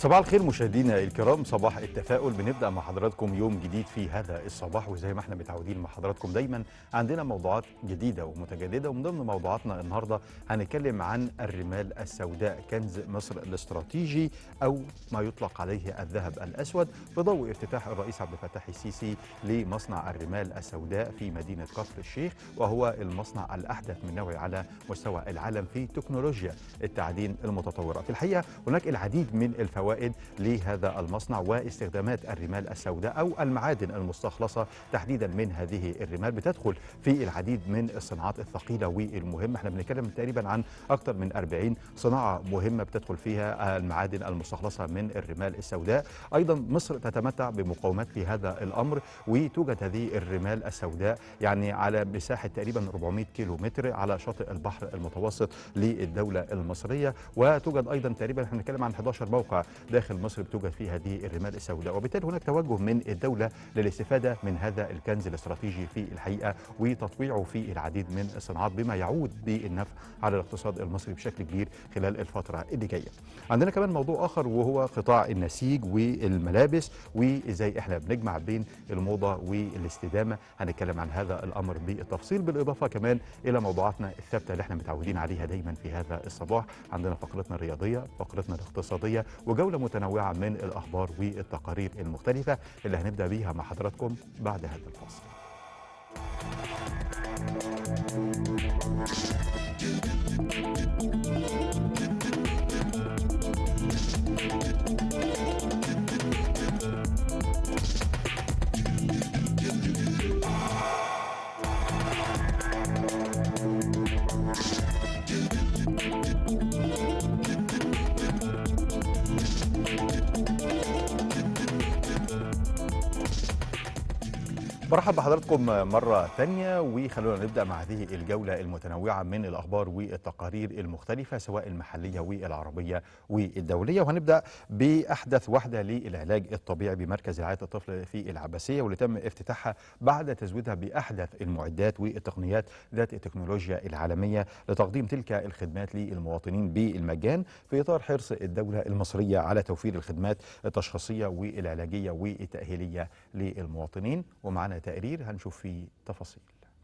صباح الخير مشاهدينا الكرام صباح التفاؤل بنبدا مع حضراتكم يوم جديد في هذا الصباح وزي ما احنا متعودين مع حضراتكم دايما عندنا موضوعات جديده ومتجدده ومن ضمن موضوعاتنا النهارده هنتكلم عن الرمال السوداء كنز مصر الاستراتيجي او ما يطلق عليه الذهب الاسود بضوء افتتاح الرئيس عبد الفتاح السيسي لمصنع الرمال السوداء في مدينه كفر الشيخ وهو المصنع الاحدث من نوعه على مستوى العالم في تكنولوجيا التعدين المتطوره في الحقيقه هناك العديد من الفوائد لهذا المصنع واستخدامات الرمال السوداء او المعادن المستخلصه تحديدا من هذه الرمال بتدخل في العديد من الصناعات الثقيله والمهمه احنا بنتكلم تقريبا عن اكثر من 40 صناعه مهمه بتدخل فيها المعادن المستخلصه من الرمال السوداء ايضا مصر تتمتع بمقومات في هذا الامر وتوجد هذه الرمال السوداء يعني على مساحه تقريبا 400 كيلو متر على شاطئ البحر المتوسط للدوله المصريه وتوجد ايضا تقريبا احنا بنتكلم عن 11 موقع داخل مصر بتوجد فيه هذه الرمال السوداء وبالتالي هناك توجه من الدولة للاستفادة من هذا الكنز الاستراتيجي في الحقيقة وتطويعه في العديد من الصناعات بما يعود بالنفع على الاقتصاد المصري بشكل كبير خلال الفترة اللي جاية عندنا كمان موضوع آخر وهو قطاع النسيج والملابس وإزاي إحنا بنجمع بين الموضة والاستدامة هنتكلم عن هذا الأمر بالتفصيل بالإضافة كمان إلى موضوعاتنا الثابتة اللي احنا متعودين عليها دايما في هذا الصباح عندنا فقرتنا الرياضية فقرتنا الاقتصادية وجولة متنوعة من الأخبار والتقارير المختلفة اللي هنبدأ بيها مع حضراتكم بعد هذا الفاصل برحب بحضراتكم مرة تانية وخلونا نبدأ مع هذه الجولة المتنوعة من الأخبار والتقارير المختلفة سواء المحلية والعربية والدولية وهنبدأ بأحدث وحدة للعلاج الطبيعي بمركز رعاية الطفل في العباسية واللي تم افتتاحها بعد تزويدها بأحدث المعدات والتقنيات ذات التكنولوجيا العالمية لتقديم تلك الخدمات للمواطنين بالمجان في إطار حرص الدولة المصرية على توفير الخدمات التشخيصية والعلاجية والتأهيلية للمواطنين ومعنا تقرير هنشوف فيه تفاصيل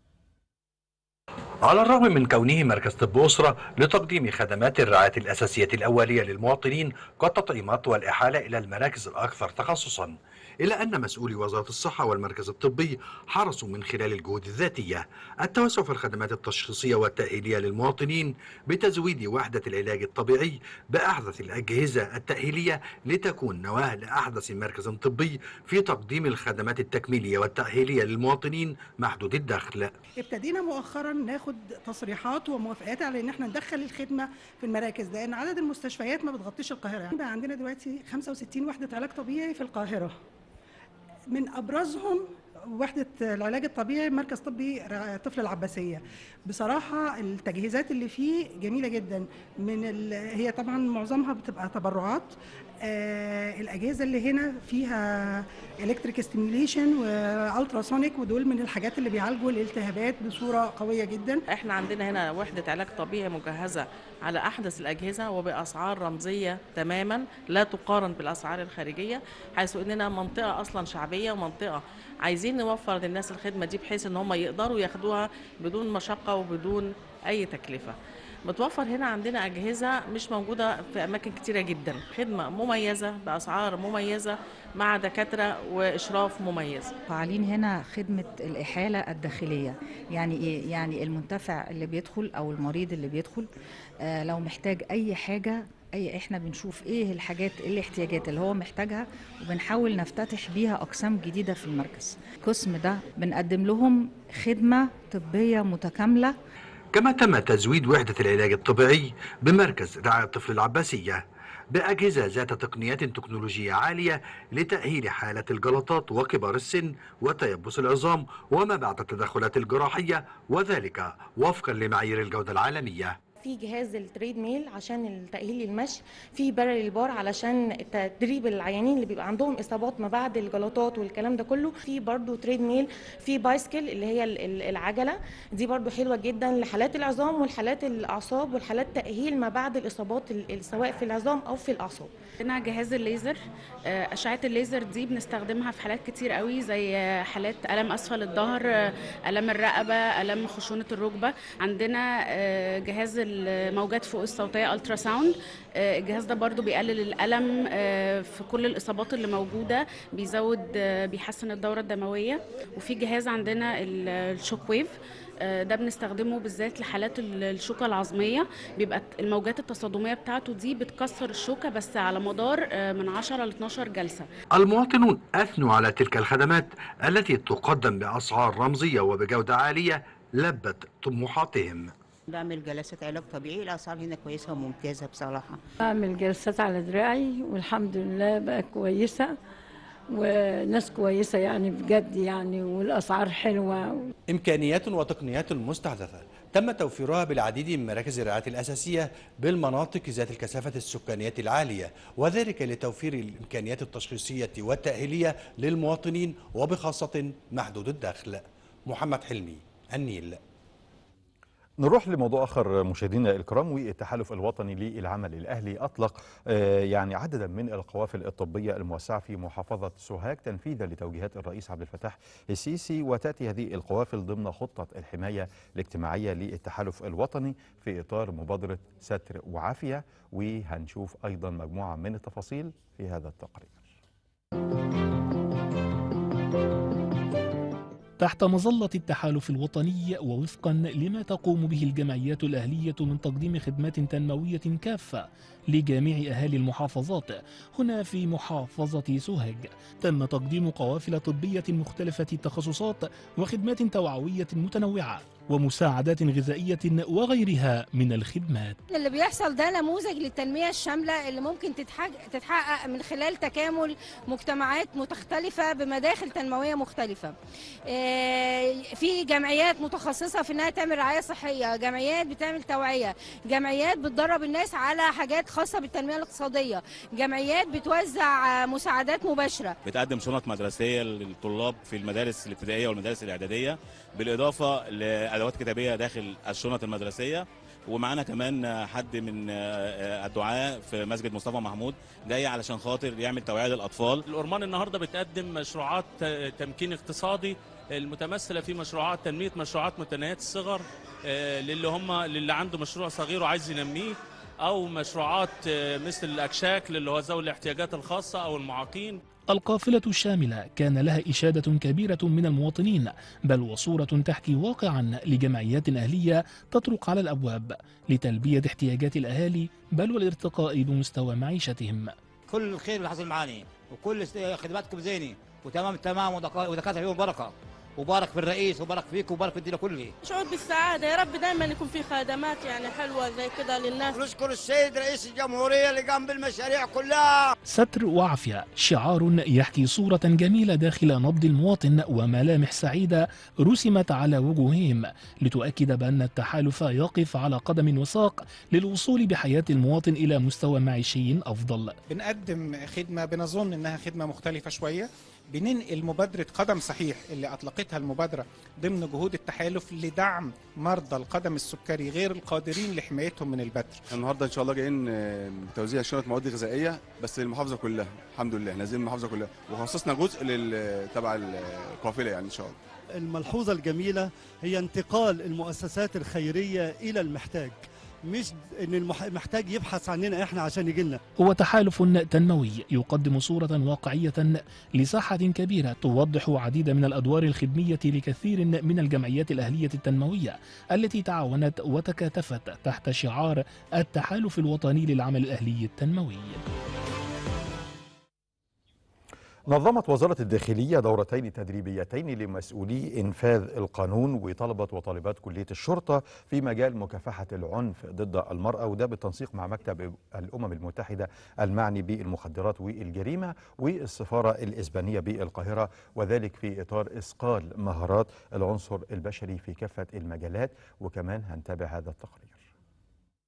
على الرغم من كونه مركز طب أسرة لتقديم خدمات الرعاية الأساسية الأولية للمواطنين كالتطعيمات والإحالة إلى المراكز الأكثر تخصصا إلا أن مسؤولي وزارة الصحة والمركز الطبي حرصوا من خلال الجهود الذاتية التوسع في الخدمات التشخيصية والتأهيلية للمواطنين بتزويد وحدة العلاج الطبيعي بأحدث الأجهزة التأهيلية لتكون نواة لأحدث مركز طبي في تقديم الخدمات التكميلية والتأهيلية للمواطنين محدود الدخل ابتدينا مؤخرا ناخد تصريحات وموافقات على ان احنا ندخل الخدمه في المراكز لان عدد المستشفيات ما بتغطيش القاهره يعني بقى عندنا دلوقتي 65 وحده علاج طبيعي في القاهره من ابرزهم وحدة العلاج الطبيعي مركز طبي طفل العباسية بصراحة التجهيزات اللي فيه جميلة جدا من ال... هي طبعا معظمها بتبقى تبرعات آه الأجهزة اللي هنا فيها الكتريك ستيميوليشن والتراسونيك ودول من الحاجات اللي بيعالجوا الالتهابات بصورة قوية جدا احنا عندنا هنا وحدة علاج طبيعي مجهزة على أحدث الأجهزة وبأسعار رمزية تماما لا تقارن بالأسعار الخارجية حيث إننا منطقة أصلا شعبية ومنطقة عايزين نوفر للناس الخدمة دي بحيث إن هم يقدروا ياخدوها بدون مشقة وبدون أي تكلفة متوفر هنا عندنا أجهزة مش موجودة في أماكن كتيرة جدا خدمة مميزة بأسعار مميزة مع دكاترة وإشراف مميز فعالين هنا خدمة الإحالة الداخلية يعني إيه؟ يعني المنتفع اللي بيدخل أو المريض اللي بيدخل آه لو محتاج أي حاجة اي احنا بنشوف ايه الحاجات ايه الاحتياجات اللي هو محتاجها وبنحاول نفتتح بيها اقسام جديده في المركز القسم ده بنقدم لهم خدمه طبيه متكامله كما تم تزويد وحدة العلاج الطبيعي بمركز رعاية الطفل العباسية بأجهزة ذات تقنيات تكنولوجية عالية لتأهيل حالة الجلطات وكبار السن وتيبس العظام وما بعد التدخلات الجراحية وذلك وفقا لمعايير الجودة العالمية في جهاز التريد ميل عشان التأهيل للمشي في بارل بار علشان تدريب العيانين اللي بيبقى عندهم اصابات ما بعد الجلطات والكلام ده كله في برضو تريد ميل في بايسكل اللي هي ال- ال- العجله دي برضو حلوه جدا لحالات العظام والحالات الاعصاب والحالات تأهيل ما بعد الاصابات ال- ال- سواء في العظام او في الاعصاب عندنا جهاز الليزر آه، أشعة الليزر دي بنستخدمها في حالات كتير قوي زي آه، حالات ألم أسفل الظهر آه، ألم الرقبة ألم خشونة الركبة عندنا آه، جهاز الموجات فوق الصوتية ألترا ساوند آه، الجهاز ده برضو بيقلل الألم آه، في كل الإصابات اللي موجودة بيزود آه، بيحسن الدورة الدموية وفي جهاز عندنا ال- الشوك ويف آه، ده بنستخدمه بالذات لحالات ال- الشوكة العظمية بيبقى الموجات التصادمية بتاعته دي بتكسر الشوكة بس على مدار آه، من 10 ل 12 جلسة المواطنون أثنوا على تلك الخدمات التي تقدم بأسعار رمزية وبجودة عالية لبت طموحاتهم بعمل جلسات علاج طبيعي الاسعار هنا كويسه وممتازه بصراحه بعمل جلسات على دراعي والحمد لله بقى كويسة وناس كويسة يعني بجد يعني والأسعار حلوة إمكانيات وتقنيات مستحدثة تم توفيرها بالعديد من مراكز الرعاية الأساسية بالمناطق ذات الكثافة السكانية العالية وذلك لتوفير الإمكانيات التشخيصية والتأهيلية للمواطنين وبخاصة محدود الدخل محمد حلمي النيل نروح لموضوع اخر مشاهدينا الكرام والتحالف الوطني للعمل الاهلي اطلق آه، يعني عددا من القوافل الطبيه الموسعه في محافظه سوهاج تنفيذا لتوجيهات الرئيس عبد الفتاح السيسي وتاتي هذه القوافل ضمن خطه الحمايه الاجتماعيه للتحالف الوطني في اطار مبادره ستر وعافيه وهنشوف ايضا مجموعه من التفاصيل في هذا التقرير تحت مظلة التحالف الوطني ووفقا لما تقوم به الجمعيات الأهلية من تقديم خدمات تنموية كافة لجميع أهالي المحافظات هنا في محافظة سوهاج تم تقديم قوافل طبية مختلفة التخصصات وخدمات توعوية متنوعة ومساعدات غذائية وغيرها من الخدمات اللي بيحصل ده نموذج للتنمية الشاملة اللي ممكن تتحق- تتحقق من خلال تكامل مجتمعات مختلفة بمداخل تنموية مختلفة آه، في جمعيات متخصصة في انها تعمل رعاية صحية جمعيات بتعمل توعية جمعيات بتدرب الناس على حاجات خاصة بالتنمية الاقتصادية جمعيات بتوزع آه، مساعدات مباشرة بتقدم شنط مدرسيه للطلاب في المدارس الابتدائيه والمدارس الاعداديه بالاضافه لادوات كتابيه داخل الشنط المدرسيه ومعانا كمان حد من الدعاة في مسجد مصطفى محمود جاي علشان خاطر يعمل توعية للأطفال الأورمان النهارده بتقدم مشروعات ت- تمكين اقتصادي المتمثله في مشروعات تنميه مشروعات متناهيه الصغر آه، للي هم للي عنده مشروع صغير وعايز ينميه او مشروعات آه، مثل الاكشاك للي هو ذوي الاحتياجات الخاصه او المعاقين القافلة الشاملة كان لها إشادة كبيرة من المواطنين بل وصورة تحكي واقعا لجمعيات أهلية تطرق على الأبواب لتلبية احتياجات الأهالي بل والارتقاء بمستوى معيشتهم كل الخير اللي حصل معاني وكل است- خدماتكم زيني وتمام تمام ودكا- ودكاتره فيهم بركه وبارك في الرئيس وبارك فيك وبارك في الدنيا كله شعور بالسعادة يا رب دايما يكون في خدمات يعني حلوة زي كده للناس نشكر السيد رئيس الجمهورية اللي قام بالمشاريع كلها ستر وعافية شعار يحكي صورة جميلة داخل نبض المواطن وملامح سعيدة رسمت على وجوههم لتؤكد بأن التحالف يقف على قدم وساق للوصول بحياة المواطن إلى مستوى معيشي أفضل بنقدم خدمة بنظن إنها خدمة مختلفة شوية بننقل مبادرة قدم صحيح اللي أطلقتها المبادرة ضمن جهود التحالف لدعم مرضى القدم السكري غير القادرين لحمايتهم من البتر النهارده ان شاء الله جايين آه، توزيع شنط مواد غذائيه بس للمحافظه كلها الحمد لله نازلين المحافظه كلها وخصصنا جزء لل تبع القافله يعني ان شاء الله الملحوظة الجميلة هي انتقال المؤسسات الخيرية إلى المحتاج مش ان المح- المحتاج يبحث عننا احنا عشان يجي لنا هو تحالف تنموي يقدم صورة واقعية لساحة كبيرة توضح عديد من الأدوار الخدمية لكثير من الجمعيات الأهلية التنموية التي تعاونت وتكاتفت تحت شعار التحالف الوطني للعمل الأهلي التنموي نظمت وزارة الداخلية دورتين تدريبيتين لمسؤولي إنفاذ القانون وطلبة وطالبات كلية الشرطة في مجال مكافحة العنف ضد المرأة وده بالتنسيق مع مكتب الأمم المتحدة المعني بالمخدرات والجريمة والسفارة الإسبانية بالقاهرة وذلك في إطار إثقال مهارات العنصر البشري في كافة المجالات وكمان هنتابع هذا التقرير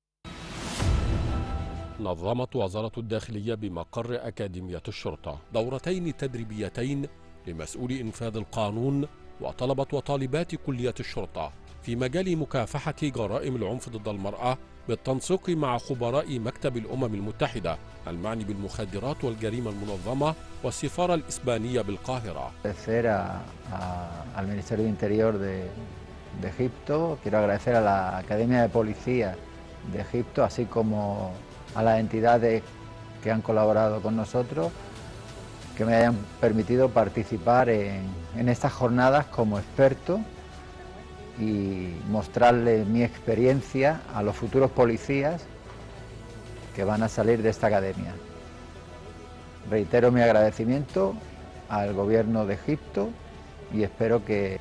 نظمت وزارة الداخلية بمقر أكاديمية الشرطة دورتين تدريبيتين لمسؤول إنفاذ القانون وطلبة وطالبات كلية الشرطة في مجال مكافحة جرائم العنف ضد المرأة بالتنسيق مع خبراء مكتب الأمم المتحدة المعني بالمخدرات والجريمة المنظمة والسفارة الإسبانية بالقاهرة agradecer a- a- al Ministerio de Interior de, de Egipto, quiero agradecer a la Academia de Policía de Egipto, así como a las entidades que han colaborado con nosotros, que me hayan permitido participar en, en estas jornadas como experto y mostrarle mi experiencia a los futuros policías que van a salir de esta academia. Reitero mi agradecimiento al gobierno de Egipto y espero que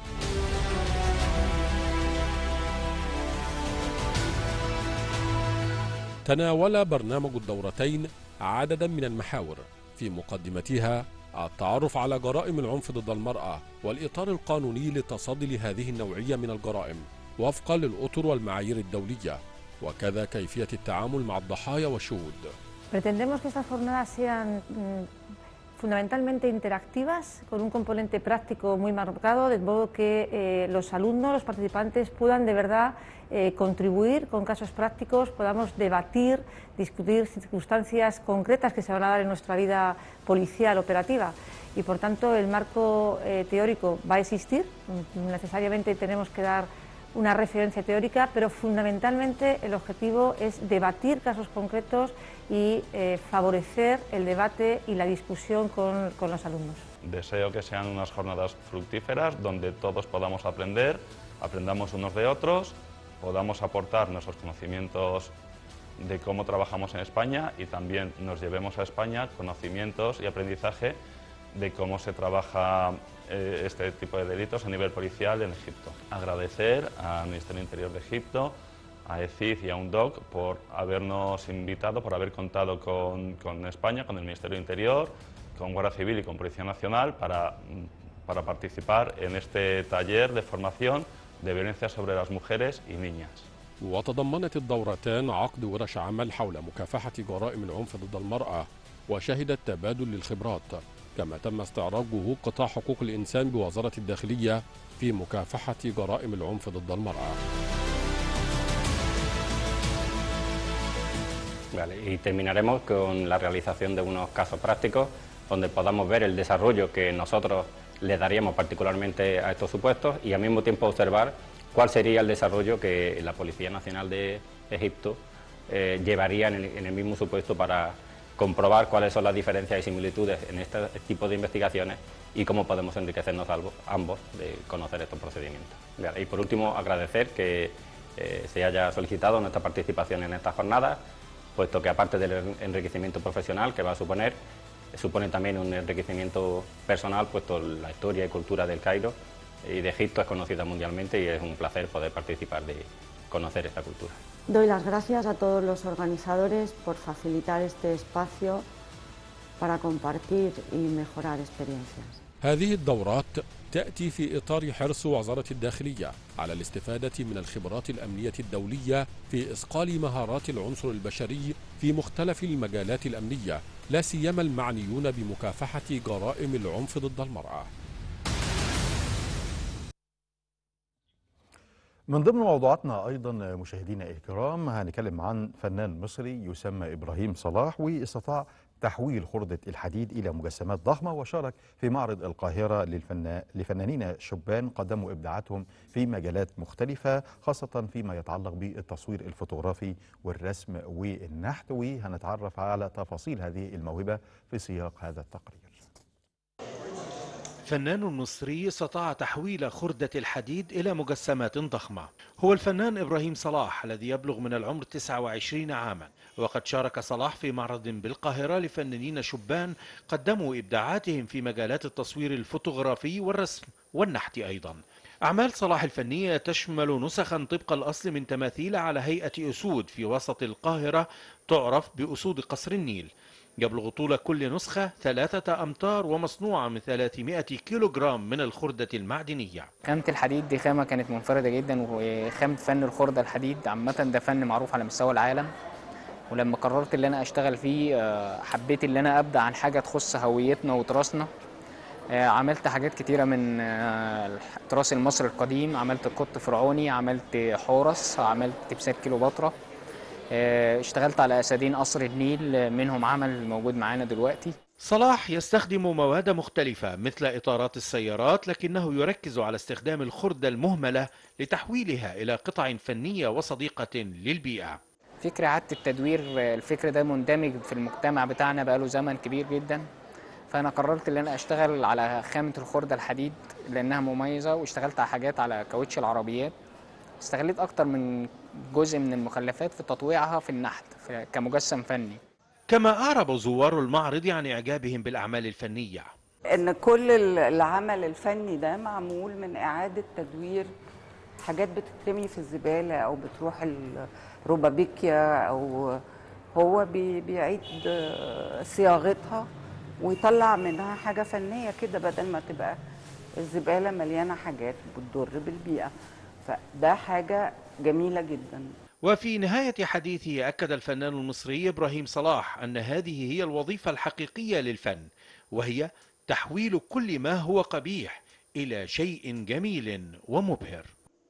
تناول برنامج الدورتين عددا من المحاور في مقدمتها التعرف على جرائم العنف ضد المرأة والإطار القانوني للتصدي لهذه النوعية من الجرائم وفقا للأطر والمعايير الدولية وكذا كيفية التعامل مع الضحايا والشهود Pretendemos que estas jornadas sean mm, fundamentalmente interactivas, con un componente práctico muy marcado, de modo que eh, los alumnos, los participantes puedan de verdad eh, contribuir con casos prácticos, podamos debatir, discutir circunstancias concretas que se van a dar en nuestra vida policial operativa. Y por tanto el marco eh, teórico va a existir, mm, necesariamente tenemos que dar una referencia teórica, pero fundamentalmente el objetivo es debatir casos concretos y eh, favorecer el debate y la discusión con, con los alumnos. Deseo que sean unas jornadas fructíferas donde todos podamos aprender, aprendamos unos de otros, podamos aportar nuestros conocimientos de cómo trabajamos en España y también nos llevemos a España conocimientos y aprendizaje de cómo se trabaja eh, este tipo de delitos a nivel policial en Egipto. Agradecer al Ministerio del Interior de Egipto, a ECID y a UNDOC por habernos invitado, por haber contado con, con España, con el Ministerio del Interior, con Guardia Civil y con Policía Nacional para, mm, para participar en este taller de formación de violencia sobre las mujeres y niñas. وتضمنت الدورتان عقد ورش عمل حول مكافحة جرائم العنف ضد المرأة وشهدت تبادل للخبرات كما تم استعراض جهود قطاع حقوق الإنسان بوزارة الداخلية في مكافحة جرائم العنف ضد المرأة Vale, y terminaremos con la realización de unos casos prácticos donde podamos ver el desarrollo que nosotros le daríamos particularmente a estos supuestos y al mismo tiempo observar cuál sería el desarrollo que la Policía Nacional de Egipto eh, llevaría en el, en el mismo supuesto para comprobar cuáles son las diferencias y similitudes en este tipo de investigaciones y cómo podemos enriquecernos algo- ambos de conocer estos procedimientos. Vale, Y por último, agradecer que eh, se haya solicitado nuestra participación en estas jornadas, puesto que aparte del en- enriquecimiento profesional que va a suponer, supone también un enriquecimiento personal, puesto la historia y cultura del Cairo y de Egipto es conocida mundialmente y es un placer poder participar de conocer esta cultura. Doy las gracias a todos los organizadores por facilitar este espacio para compartir y mejorar experiencias. هذه الدورات تأتي في إطار حرص وزارة الداخلية على الاستفادة من الخبرات الأمنية الدولية في إصقال مهارات العنصر البشري في مختلف المجالات الأمنية لا سيما المعنيون بمكافحة جرائم العنف ضد المرأة من ضمن موضوعاتنا ايضا مشاهدينا الكرام هنتكلم عن فنان مصري يسمى ابراهيم صلاح واستطاع تحويل خردة الحديد إلى مجسمات ضخمة وشارك في معرض القاهرة للفنا... لفنانين شبان قدموا إبداعاتهم في مجالات مختلفة خاصة فيما يتعلق بالتصوير الفوتوغرافي والرسم والنحت وهنتعرف على تفاصيل هذه الموهبة في سياق هذا التقرير فنان مصري استطاع تحويل خردة الحديد إلى مجسمات ضخمة هو الفنان إبراهيم صلاح الذي يبلغ من العمر 29 عاما وقد شارك صلاح في معرض بالقاهرة لفنانين شبان قدموا إبداعاتهم في مجالات التصوير الفوتوغرافي والرسم والنحت أيضا أعمال صلاح الفنية تشمل نسخا طبق الأصل من تماثيل على هيئة أسود في وسط القاهرة تعرف بأسود قصر النيل يبلغ طول كل نسخة ثلاثة أمتار ومصنوعة من 300 كيلوغرام من الخردة المعدنية خامة الحديد دي خامة كانت منفردة جدا وخامة فن الخردة الحديد عامة ده فن معروف على مستوى العالم ولما قررت ان انا اشتغل فيه آه، حبيت ان انا ابدا عن حاجه تخص هويتنا وتراثنا آه، عملت حاجات كتيره من آه، التراث المصري القديم عملت قط فرعوني عملت حورس عملت تمثال كيلوباترا آه، اشتغلت على اسدين قصر النيل آه، منهم عمل موجود معانا دلوقتي صلاح يستخدم مواد مختلفة مثل إطارات السيارات لكنه يركز على استخدام الخردة المهملة لتحويلها إلى قطع فنية وصديقة للبيئة فكرة إعادة التدوير آه، الفكر ده مندمج في المجتمع بتاعنا بقاله زمن كبير جدا فأنا قررت إن أنا أشتغل على خامة الخردة الحديد لأنها مميزة واشتغلت على حاجات على كاوتش العربيات استغليت أكتر من جزء من المخلفات في تطويعها في النحت في- كمجسم فني كما أعرب زوار المعرض عن إعجابهم بالأعمال الفنية ان كل ال- العمل الفني ده معمول من اعاده تدوير حاجات بتترمي في الزباله او بتروح الروبابيكيا او هو بي- بيعيد آه، صياغتها ويطلع منها حاجه فنيه كده بدل ما تبقى الزباله مليانه حاجات بتضر بالبيئه فده حاجه جميله جدا وفي نهاية حديثه أكد الفنان المصري إبراهيم صلاح أن هذه هي الوظيفة الحقيقية للفن وهي تحويل كل ما هو قبيح إلى شيء جميل ومبهر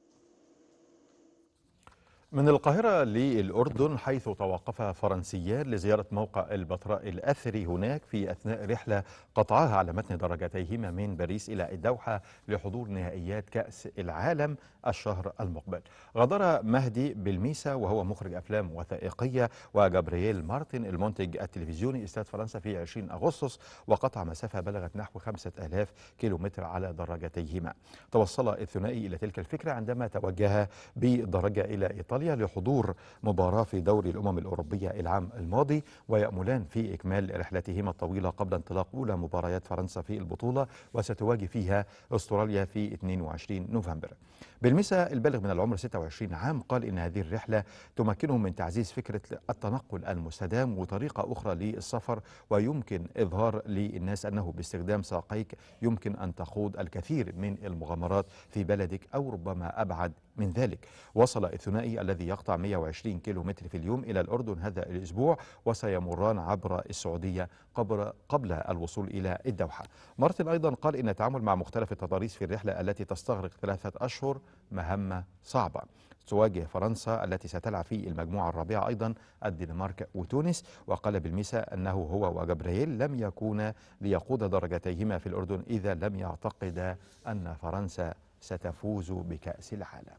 من القاهرة للأردن حيث توقف فرنسيان لزيارة موقع البتراء الأثري هناك في أثناء رحلة قطعها على متن درجتيهما من باريس إلى الدوحة لحضور نهائيات كأس العالم الشهر المقبل غادر مهدي بالميسا وهو مخرج أفلام وثائقية وجابرييل مارتن المنتج التلفزيوني استاد فرنسا في 20 أغسطس وقطع مسافة بلغت نحو 5000 كيلومتر على درجتيهما توصل الثنائي إلى تلك الفكرة عندما توجه بدرجة إلى إيطاليا لحضور مباراة في دوري الأمم الأوروبية العام الماضي ويأملان في إكمال رحلتهما الطويلة قبل انطلاق أولى مباريات فرنسا في البطولة وستواجه فيها أستراليا في 22 نوفمبر بالمسا البالغ من العمر 26 عام قال إن هذه الرحلة تمكنهم من تعزيز فكرة التنقل المستدام وطريقة أخرى للسفر ويمكن إظهار للناس أنه باستخدام ساقيك يمكن أن تخوض الكثير من المغامرات في بلدك أو ربما أبعد من ذلك وصل الثنائي الذي يقطع 120 كيلو متر في اليوم إلى الأردن هذا الأسبوع وسيمران عبر السعودية قبل, قبل الوصول إلى الدوحة مارتن أيضا قال إن التعامل مع مختلف التضاريس في الرحلة التي تستغرق ثلاثة أشهر مهمة صعبة تواجه فرنسا التي ستلعب في المجموعة الرابعة أيضا الدنمارك وتونس وقال بالميسا أنه هو وجبريل لم يكونا ليقود درجتيهما في الأردن إذا لم يعتقدا أن فرنسا ستفوز بكأس العالم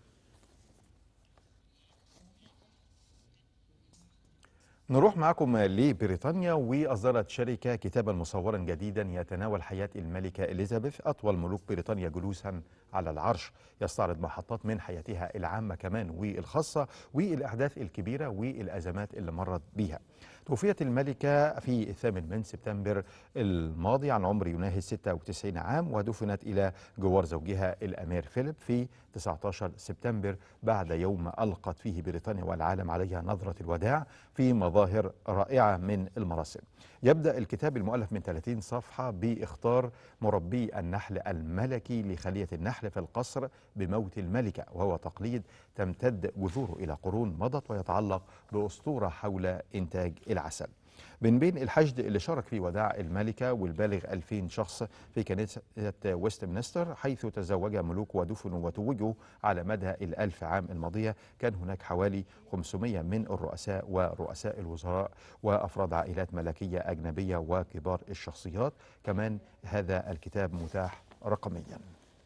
نروح معكم لبريطانيا وأصدرت شركة كتابا مصورا جديدا يتناول حياة الملكة إليزابيث أطول ملوك بريطانيا جلوسا على العرش يستعرض محطات من حياتها العامة كمان والخاصة والأحداث الكبيرة والأزمات اللي مرت بيها توفيت الملكة في الثامن من سبتمبر الماضي عن عمر يناهز 96 عام ودفنت إلى جوار زوجها الأمير فيليب في 19 سبتمبر بعد يوم ألقت فيه بريطانيا والعالم عليها نظرة الوداع في مظاهر رائعة من المراسم يبدأ الكتاب المؤلف من 30 صفحة باختار مربي النحل الملكي لخلية النحل في القصر بموت الملكة وهو تقليد تمتد جذوره إلى قرون مضت ويتعلق بأسطورة حول إنتاج العسل من بين الحشد اللي شارك في وداع الملكة والبالغ 2000 شخص في كنيسة ويستمنستر حيث تزوج ملوك ودفنوا وتوجوا على مدى الألف عام الماضية كان هناك حوالي 500 من الرؤساء ورؤساء الوزراء وأفراد عائلات ملكية أجنبية وكبار الشخصيات كمان هذا الكتاب متاح رقمياً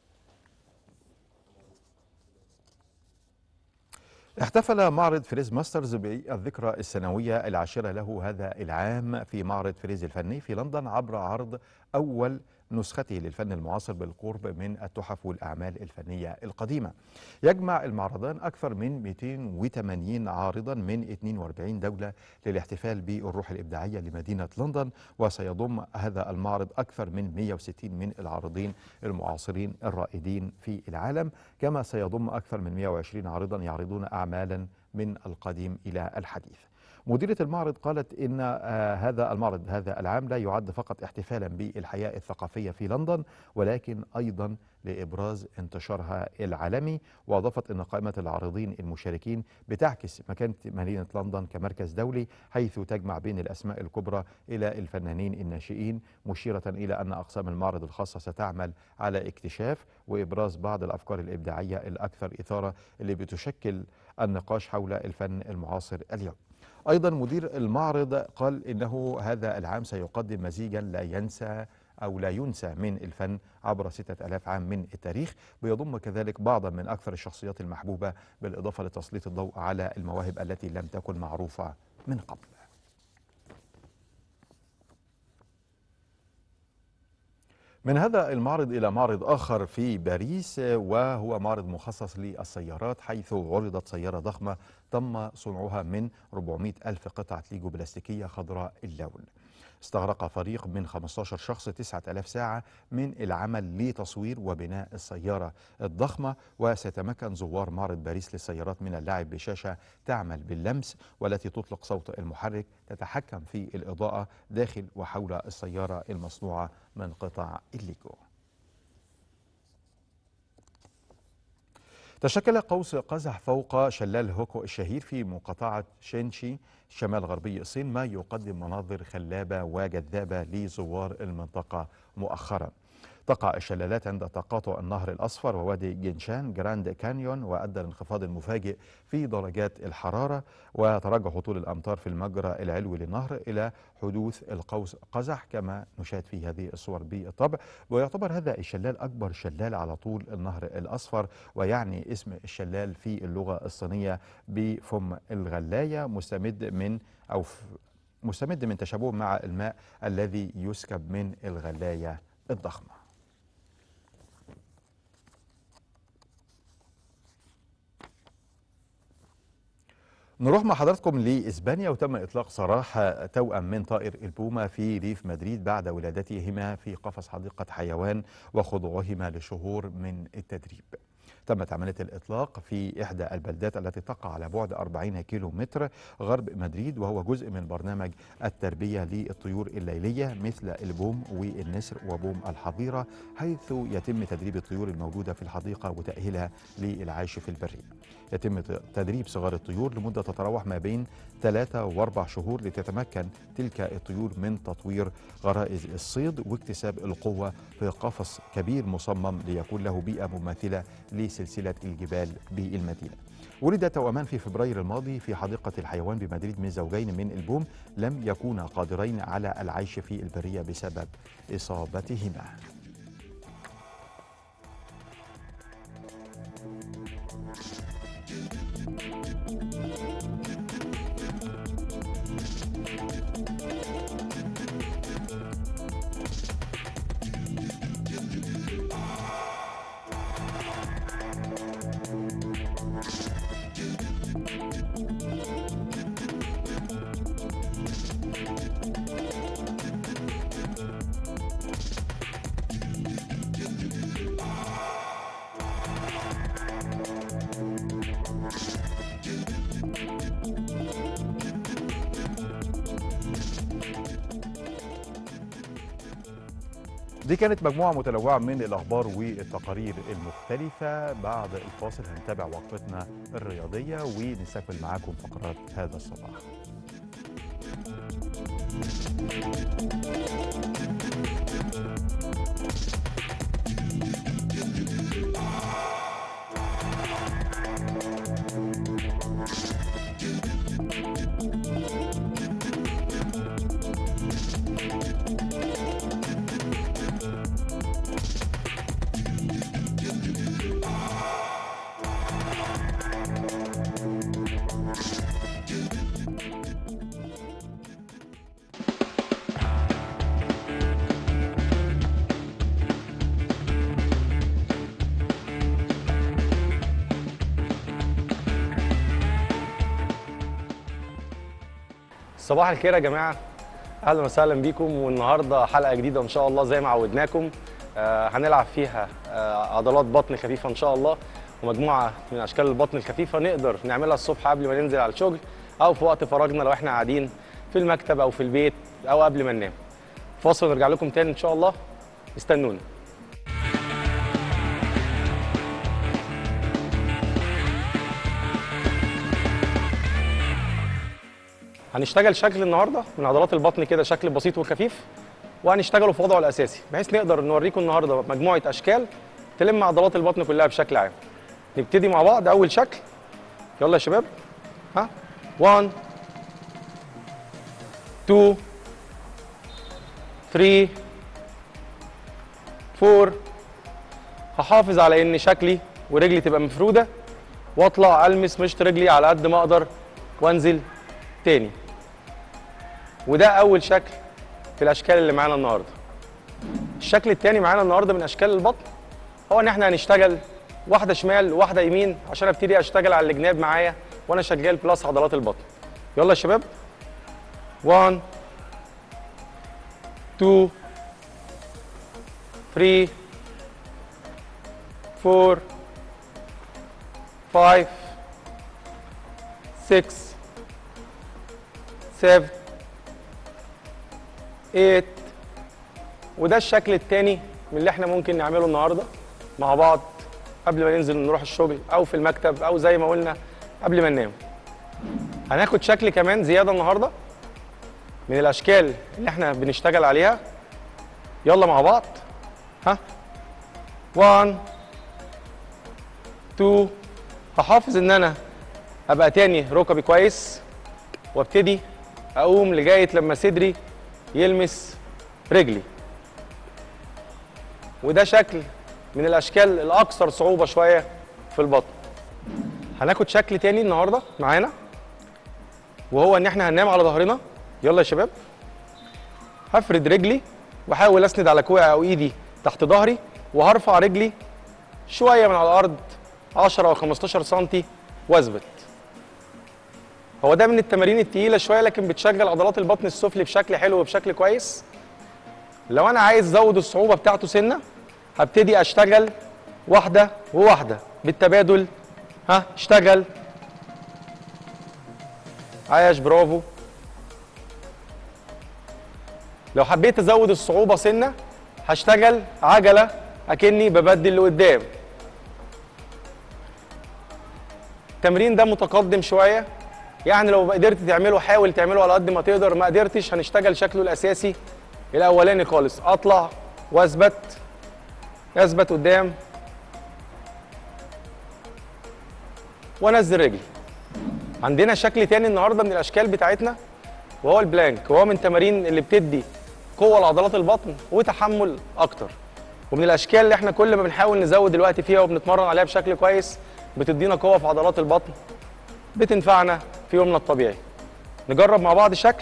احتفل معرض فريز ماسترز بالذكرى السنوية العاشرة له هذا العام في معرض فريز الفني في لندن عبر عرض أول نسخته للفن المعاصر بالقرب من التحف والأعمال الفنية القديمة يجمع المعرضان أكثر من 280 عارضا من 42 دولة للاحتفال بالروح الإبداعية لمدينة لندن وسيضم هذا المعرض أكثر من 160 من العارضين المعاصرين الرائدين في العالم كما سيضم أكثر من 120 عارضا يعرضون أعمالا من القديم إلى الحديث مديرة المعرض قالت إن آه، هذا المعرض هذا العام لا يعد فقط احتفالا بالحياة الثقافية في لندن ولكن أيضا لإبراز انتشارها العالمي وأضافت أن قائمة العارضين المشاركين بتعكس مكانة مدينة لندن كمركز دولي حيث تجمع بين الأسماء الكبرى إلى الفنانين الناشئين مشيرة إلى أن أقسام المعرض الخاصة ستعمل على اكتشاف وإبراز بعض الأفكار الإبداعية الأكثر إثارة اللي بتشكل النقاش حول الفن المعاصر اليوم أيضا مدير المعرض قال إنه هذا العام سيقدم مزيجا لا ينسى أو لا ينسى من الفن عبر ستة ألاف عام من التاريخ بيضم كذلك بعضا من أكثر الشخصيات المحبوبة بالإضافة لتسليط الضوء على المواهب التي لم تكن معروفة من قبل من هذا المعرض إلى معرض آخر في باريس وهو معرض مخصص للسيارات حيث عرضت سيارة ضخمة تم صنعها من 400 ألف قطعة ليجو بلاستيكية خضراء اللون استغرق فريق من 15 شخص 9000 ساعة من العمل لتصوير وبناء السيارة الضخمة وسيتمكن زوار معرض باريس للسيارات من اللعب بشاشة تعمل باللمس والتي تطلق صوت المحرك تتحكم في الإضاءة داخل وحول السيارة المصنوعة من قطع الليجو تشكل قوس قزح فوق شلال هوكو الشهير في مقاطعة شينشي شمال غربي الصين ما يقدم مناظر خلابة وجذابة لزوار المنطقة مؤخرا تقع الشلالات عند تقاطع النهر الأصفر ووادي جنشان جراند كانيون وأدى الانخفاض المفاجئ في درجات الحرارة وتراجع هطول الأمطار في المجرى العلوي للنهر إلى حدوث القوس قزح كما نشاهد في هذه الصور بالطبع ويعتبر هذا الشلال أكبر شلال على طول النهر الأصفر ويعني اسم الشلال في اللغة الصينية بفم الغلاية مستمد من أو مستمد من تشابه مع الماء الذي يسكب من الغلاية الضخمه نروح مع حضراتكم لإسبانيا وتم إطلاق سراح توأم من طائر البومة في ريف مدريد بعد ولادتهما في قفص حديقة حيوان وخضوعهما لشهور من التدريب تمت عملية الإطلاق في إحدى البلدات التي تقع على بعد 40 كيلو متر غرب مدريد وهو جزء من برنامج التربية للطيور الليلية مثل البوم والنسر وبوم الحظيرة حيث يتم تدريب الطيور الموجودة في الحديقة وتأهيلها للعيش في البرية يتم تدريب صغار الطيور لمدة تتراوح ما بين ثلاثة وأربع شهور لتتمكن تلك الطيور من تطوير غرائز الصيد واكتساب القوة في قفص كبير مصمم ليكون له بيئة مماثلة لسلسلة الجبال بالمدينة ولد توأمان في فبراير الماضي في حديقة الحيوان بمدريد من زوجين من البوم لم يكونا قادرين على العيش في البرية بسبب إصابتهما دي كانت مجموعة متنوعة من الأخبار والتقارير المختلفة بعد الفاصل هنتابع وقفتنا الرياضية ونستكمل معاكم فقرات هذا الصباح صباح الخير يا جماعه اهلا وسهلا بيكم والنهارده حلقه جديده ان شاء الله زي ما عودناكم آه هنلعب فيها آه عضلات بطن خفيفه ان شاء الله ومجموعه من اشكال البطن الخفيفه نقدر نعملها الصبح قبل ما ننزل على الشغل او في وقت فراغنا لو احنا قاعدين في المكتب او في البيت او قبل ما ننام فاصل ونرجع لكم تاني ان شاء الله استنونا هنشتغل شكل النهارده من عضلات البطن كده شكل بسيط وخفيف وهنشتغله في وضعه الاساسي بحيث نقدر نوريكم النهارده مجموعه اشكال تلم عضلات البطن كلها بشكل عام نبتدي مع بعض اول شكل يلا يا شباب ها 1 2 3 4 هحافظ على ان شكلي ورجلي تبقى مفروده واطلع المس مشط رجلي على قد ما اقدر وانزل تاني وده اول شكل في الاشكال اللي معانا النهارده الشكل التاني معانا النهارده من اشكال البطن هو ان احنا هنشتغل واحده شمال وواحده يمين عشان ابتدي اشتغل على الجناب معايا وانا شغال بلس عضلات البطن يلا يا شباب 1 2 3 4 5 6 7 8 وده الشكل التاني من اللي احنا ممكن نعمله النهارده مع بعض قبل ما ننزل نروح الشغل او في المكتب او زي ما قلنا قبل ما ننام هناخد شكل كمان زياده النهارده من الاشكال اللي احنا بنشتغل عليها يلا مع بعض ها 1 2 هحافظ ان انا ابقى تاني ركبي كويس وابتدي اقوم لغايه لما صدري يلمس رجلي وده شكل من الاشكال الاكثر صعوبه شويه في البطن هناخد شكل تاني النهارده معانا وهو ان احنا هننام على ظهرنا يلا يا شباب هفرد رجلي واحاول اسند على كوعي او ايدي تحت ظهري وهرفع رجلي شويه من على الارض 10 او 15 سم واثبت هو ده من التمارين التقيله شويه لكن بتشغل عضلات البطن السفلي بشكل حلو وبشكل كويس لو انا عايز ازود الصعوبه بتاعته سنه هبتدي اشتغل واحده وواحده بالتبادل ها اشتغل عايش برافو لو حبيت ازود الصعوبه سنه هشتغل عجله اكني ببدل لقدام التمرين ده متقدم شويه يعني لو قدرت تعمله حاول تعمله على قد ما تقدر ما قدرتش هنشتغل شكله الاساسي الاولاني خالص اطلع واثبت اثبت قدام وانزل رجلي عندنا شكل تاني النهارده من الاشكال بتاعتنا وهو البلانك وهو من تمارين اللي بتدي قوه لعضلات البطن وتحمل اكتر ومن الاشكال اللي احنا كل ما بنحاول نزود الوقت فيها وبنتمرن عليها بشكل كويس بتدينا قوه في عضلات البطن بتنفعنا في يومنا الطبيعي نجرب مع بعض شكل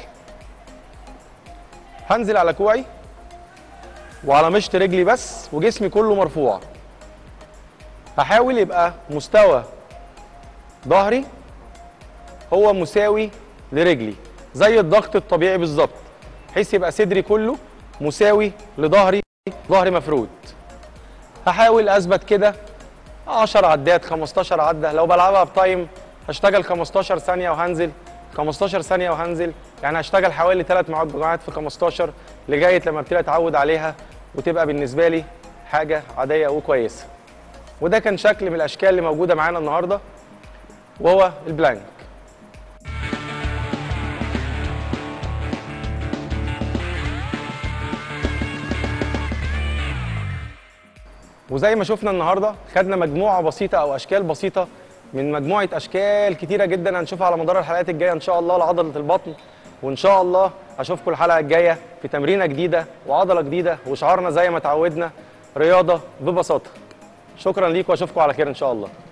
هنزل على كوعي وعلى مشط رجلي بس وجسمي كله مرفوع هحاول يبقى مستوى ظهري هو مساوي لرجلي زي الضغط الطبيعي بالظبط بحيث يبقى صدري كله مساوي لظهري ظهري مفرود هحاول اثبت كده 10 عدات 15 عده لو بلعبها بتايم هشتغل 15 ثانيه وهنزل 15 ثانيه وهنزل يعني هشتغل حوالي 3 مجموعات في 15 لغايه لما ابتدي اتعود عليها وتبقى بالنسبه لي حاجه عاديه وكويسه وده كان شكل من الاشكال اللي موجوده معانا النهارده وهو البلانك وزي ما شفنا النهارده خدنا مجموعه بسيطه او اشكال بسيطه من مجموعه اشكال كتيره جدا هنشوفها على مدار الحلقات الجايه ان شاء الله لعضله البطن وان شاء الله اشوفكم الحلقه الجايه في تمرينه جديده وعضله جديده وشعارنا زي ما اتعودنا رياضه ببساطه شكرا ليكم واشوفكم على خير ان شاء الله